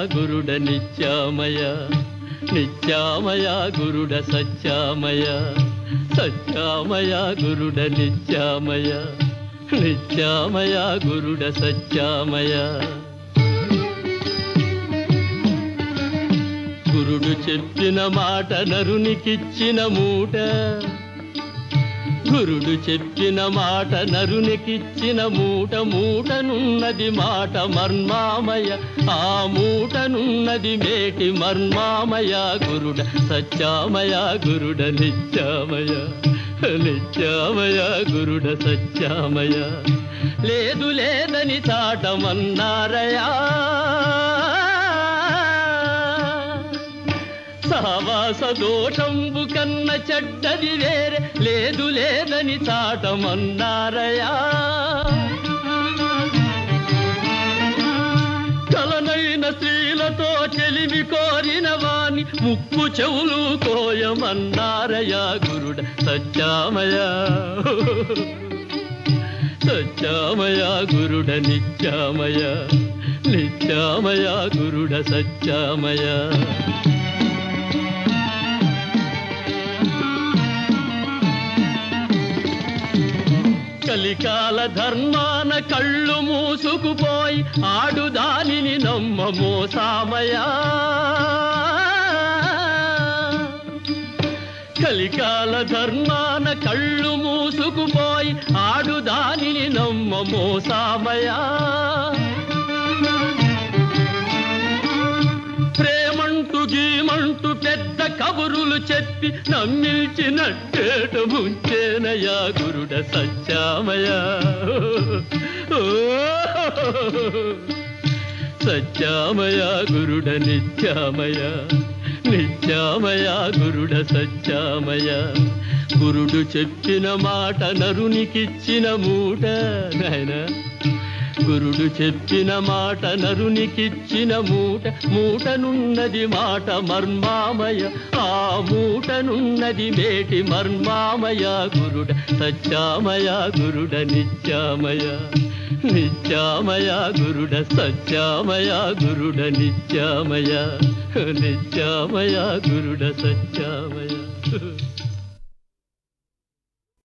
గురుడ నిత్యామయ నిత్యామయ గురుడ సత్యామయ సత్యామయ గురుడ నిత్యామయ నిత్యామయ గురుడ సత్యామయ గురుడు చెప్పిన మాట నరునికిచ్చిన మూట గురుడు చెప్పిన మాట నరునికిచ్చిన మూట మూటనున్నది మాట మర్మామయ ఆ మూటనున్నది మేటి మర్మామయ గురుడ సత్యామయ గురుడ నిత్యామయ నిత్యామయ గురుడ సత్యామయ లేదు లేదని చాటమన్నారయా సహవాస దోషంబు కన్న చెడ్డది వేరే లేదు లేదని చాటమన్నారయా కలనైన స్త్రీలతో చెలిమి కోరిన వాణి ముక్కు చెవులు కోయమన్నారయా గురుడ సత్యామయ సత్యామయ గురుడ నిత్యామయ నిత్యామయ గురుడ సత్యామయ కలికాల ధర్మాన కళ్ళు మూసుకుపోయి ఆడు దానిని నమ్మమో సామయా కలికాల ధర్మాన కళ్ళు మూసుకుపోయి ఆడు దానిని నమ్మమో సామయా ప్రేమంటూ గీమంటూ పెద్ద కబురులు చెప్పి నమ్మిల్చినట్టేట ముంచేనయా గురుడ సత్యామయ ఓ, సత్యామయ గురుడ నిత్యామయ నిత్యామయ గురుడ సత్యామయ గురుడు చెప్పిన మాట నరునికిచ్చిన మూట నాయనా గురుడు చెప్పిన మాట నరునికిచ్చిన మూట మూటనున్నది మాట మర్మామయ ఆ మూటనున్నది మేటి మర్మామయ గురుడ సత్యామయ గురుడ నిత్యామయ నిత్యామయ గురుడ సత్యామయ గురుడ నిత్యామయ నిత్యామయ గురుడ సత్యామయ